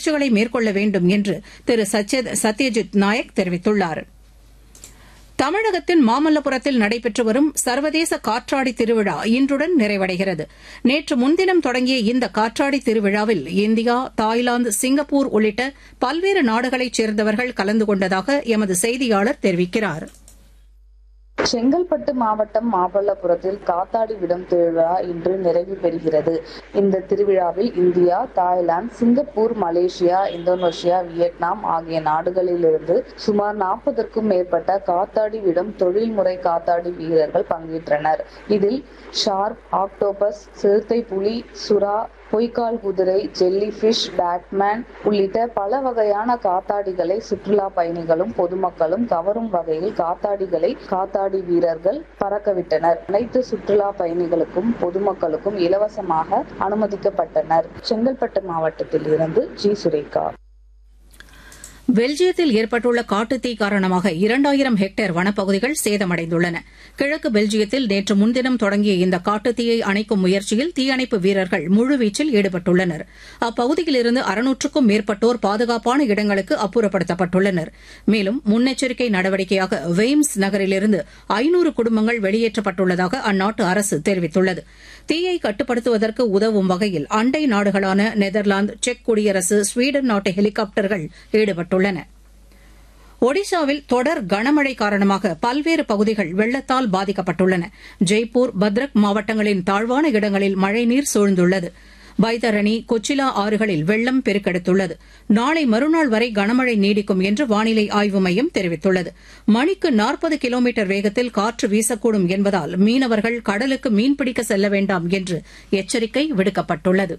முயற்சிகளை மேற்கொள்ள வேண்டும் என்று திரு சத்யஜித் நாயக் தெரிவித்துள்ளாா் தமிழகத்தின் மாமல்லபுரத்தில் நடைபெற்று வரும் சர்வதேச காற்றாடி திருவிழா இன்றுடன் நிறைவடைகிறது நேற்று முன்தினம் தொடங்கிய இந்த காற்றாடி திருவிழாவில் இந்தியா தாய்லாந்து சிங்கப்பூர் உள்ளிட்ட பல்வேறு நாடுகளைச் சேர்ந்தவர்கள் கலந்து கொண்டதாக எமது செய்தியாளர் தெரிவிக்கிறாா் செங்கல்பட்டு மாவட்டம் மாமல்லபுரத்தில் காத்தாடி விடும் திருவிழா இன்று நிறைவு பெறுகிறது இந்த திருவிழாவில் India Thailand Singapore Malaysia Indonesia Vietnam ஆகிய நாடுகளிலிருந்து சுமார் நாற்பதற்கும் மேற்பட்ட காத்தாடி விடும் தொழில்முறை காத்தாடி வீரர்கள் பங்கேற்றனர் இதில் ஷார்க் ஆக்டோபஸ் சிறுத்தை புலி சுறா பொய்க்கால் குதிரை ஜெல்லி ஃபிஷ் பேட்மேன் உள்ளிட்ட பல வகையான காத்தாடிகளை சுற்றுலா பயணிகளும் பொதுமக்களும் கவரும் வகையில் காத்தாடிகளை காத்தாடி வீரர்கள் பறக்கவிட்டனர் அனைத்து சுற்றுலா பயணிகளுக்கும் பொதுமக்களுக்கும் இலவசமாக அனுமதிக்கப்பட்டனர் செங்கல்பட்டு மாவட்டத்தில் இருந்து ஜி சுரேகா பெல்ஜியத்தில் ஏற்பட்டுள்ள காட்டுத்தீ காரணமாக இரண்டாயிரம் ஹெக்டேர் வனப்பகுதிகள் சேதமடைந்துள்ளன கிழக்கு பெல்ஜியத்தில் நேற்று முன்தினம் தொடங்கிய இந்த காட்டுத்தீயை அணைக்கும் முயற்சியில் தீயணைப்பு வீரர்கள் முழுவீச்சில் ஈடுபட்டுள்ளனர் அப்பகுதியிலிருந்து அறுநூற்றுக்கும் மேற்பட்டோர் பாதுகாப்பான இடங்களுக்கு அப்புறப்படுத்தப்பட்டுள்ளனர் மேலும் முன்னெச்சரிக்கை நடவடிக்கையாக வெய்ம்ஸ் நகரிலிருந்து ஐநூறு குடும்பங்கள் வெளியேற்றப்பட்டுள்ளதாக அந்நாட்டு அரசு தெரிவித்துள்ளது தீயை கட்டுப்படுத்துவதற்கு உதவும் வகையில் அண்டை நாடுகளான நெதர்லாந்து செக் குடியரசு ஸ்வீடன் நாட்டு ஹெலிகாப்டர்கள் ஈடுபட்டுள்ளன ஒடிஷாவில் தொடர் கனமழை காரணமாக பல்வேறு பகுதிகள் வெள்ளத்தால் பாதிக்கப்பட்டுள்ளன ஜெய்ப்பூர் பத்ரக் மாவட்டங்களின் தாழ்வான இடங்களில் மழைநீர் சூழ்ந்துள்ளது பைதரணி கொச்சிலா ஆறுகளில் வெள்ளம் பெருக்கெடுத்துள்ளது நாளை மறுநாள் வரை கனமழை நீடிக்கும் என்று வானிலை ஆய்வு மையம் தெரிவித்துள்ளது மணிக்கு நாற்பது கிலோமீட்டர் வேகத்தில் காற்று வீசக்கூடும் என்பதால் மீனவர்கள் கடலுக்கு மீன்பிடிக்க செல்ல வேண்டாம் என்று எச்சரிக்கை விடுக்கப்பட்டுள்ளது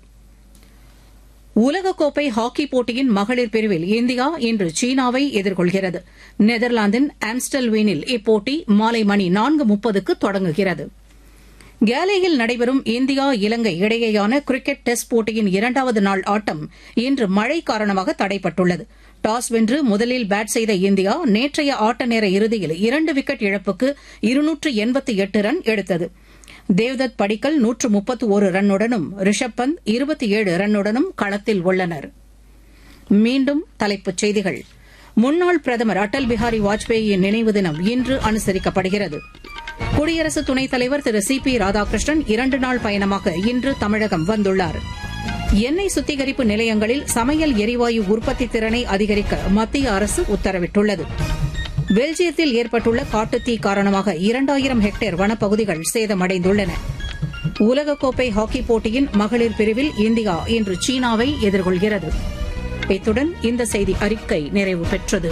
உலகக்கோப்பை ஹாக்கி போட்டியின் மகளிர் பிரிவில் இந்தியா இன்று சீனாவை எதிர்கொள்கிறது நெதர்லாந்தின் ஆம்ஸ்டல்வீனில் இப்போட்டி மாலை மணி நான்கு முப்பதுக்கு தொடங்குகிறது கேலேயில் நடைபெறும் இந்தியா இலங்கை இடையேயான கிரிக்கெட் டெஸ்ட் போட்டியின் இரண்டாவது நாள் ஆட்டம் இன்று மழை காரணமாக தடைப்பட்டுள்ளது டாஸ் வென்று முதலில் பேட் செய்த இந்தியா நேற்றைய ஆட்ட நேர இறுதியில் இரண்டு விக்கெட் இழப்புக்கு இருநூற்று எண்பத்தி எட்டு ரன் எடுத்தது தேவ்தத் படிக்கல் நூற்று முப்பத்து ஒரு ரன்னுடனும் ரிஷப் பந்த் இருபத்தி ஏழு ரன்னுடனும் களத்தில் உள்ளனர் மீண்டும் தலைப்புச் செய்திகள் முன்னாள் பிரதமர் அடல் பிஹாரி வாஜ்பேயியின் நினைவு தினம் இன்று அனுசரிக்கப்படுகிறது குடியரசு துணைத் தலைவர் திரு சி பி ராதாகிருஷ்ணன் இரண்டு நாள் பயணமாக இன்று தமிழகம் வந்துள்ளார் எண்ணெய் சுத்திகரிப்பு நிலையங்களில் சமையல் எரிவாயு உற்பத்தி திறனை அதிகரிக்க மத்திய அரசு உத்தரவிட்டுள்ளது பெல்ஜியத்தில் ஏற்பட்டுள்ள காட்டுத்தீ காரணமாக இரண்டாயிரம் ஹெக்டேர் வனப்பகுதிகள் சேதமடைந்துள்ளன உலகக்கோப்பை ஹாக்கி போட்டியின் மகளிர் பிரிவில் இந்தியா இன்று சீனாவை எதிர்கொள்கிறது இத்துடன் இந்த செய்தி அறிக்கை நிறைவு பெற்றது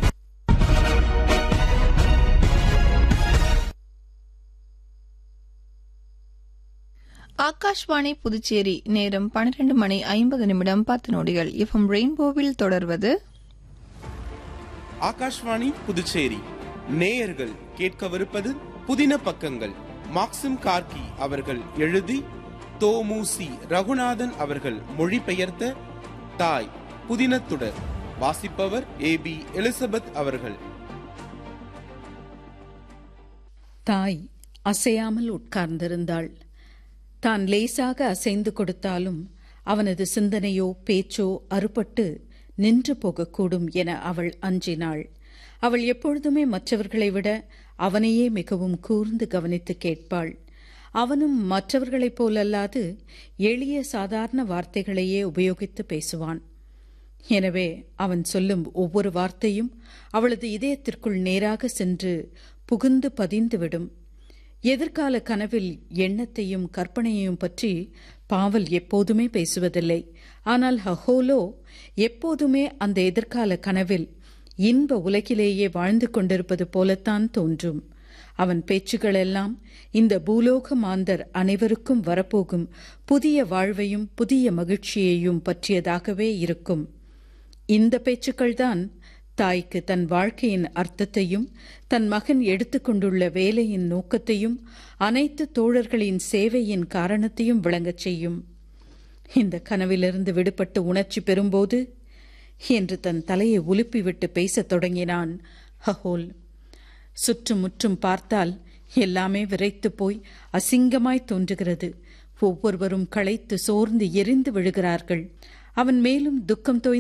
ஆகாஷ்வாணி புதுச்சேரி நேரம் பன்னிரண்டு மணி ஐம்பது நிமிடம் பத்து நொடிகள் எஃப்எம் ரெயின்போவில் தொடர்வது ஆகாஷ்வாணி புதுச்சேரி நேயர்கள் கேட்கவிருப்பது புதின பக்கங்கள் மாக்சிம் கார்கி அவர்கள் எழுதி தோமுசி ரகுநாதன் அவர்கள் மொழிபெயர்த்த தாய் புதினத்துடர் வாசிப்பவர் ஏ பி எலிசபெத் அவர்கள் தாய் அசையாமல் உட்கார்ந்திருந்தாள் தான் லேசாக அசைந்து கொடுத்தாலும் அவனது சிந்தனையோ பேச்சோ அறுபட்டு நின்று போகக்கூடும் என அவள் அஞ்சினாள் அவள் எப்பொழுதுமே மற்றவர்களை விட அவனையே மிகவும் கூர்ந்து கவனித்து கேட்பாள் அவனும் மற்றவர்களைப் போலல்லாது எளிய சாதாரண வார்த்தைகளையே உபயோகித்து பேசுவான் எனவே அவன் சொல்லும் ஒவ்வொரு வார்த்தையும் அவளது இதயத்திற்குள் நேராக சென்று புகுந்து பதிந்துவிடும் எதிர்கால கனவில் எண்ணத்தையும் கற்பனையையும் பற்றி பாவல் எப்போதுமே பேசுவதில்லை ஆனால் ஹஹோலோ எப்போதுமே அந்த எதிர்கால கனவில் இன்ப உலகிலேயே வாழ்ந்து கொண்டிருப்பது போலத்தான் தோன்றும் அவன் பேச்சுகளெல்லாம் இந்த பூலோக மாந்தர் அனைவருக்கும் வரப்போகும் புதிய வாழ்வையும் புதிய மகிழ்ச்சியையும் பற்றியதாகவே இருக்கும் இந்த பேச்சுக்கள்தான் தாய்க்கு தன் வாழ்க்கையின் அர்த்தத்தையும் தன் மகன் எடுத்துக்கொண்டுள்ள வேலையின் நோக்கத்தையும் அனைத்து தோழர்களின் சேவையின் காரணத்தையும் விளங்கச் செய்யும் இந்த கனவிலிருந்து விடுபட்டு உணர்ச்சி பெறும்போது என்று தன் தலையை உலுப்பிவிட்டு பேசத் தொடங்கினான் ஹஹோல் சுற்றுமுற்றும் பார்த்தால் எல்லாமே விரைத்து போய் அசிங்கமாய் தோன்றுகிறது ஒவ்வொருவரும் களைத்து சோர்ந்து எரிந்து விழுகிறார்கள் அவன் மேலும் துக்கம் தோய்ந்து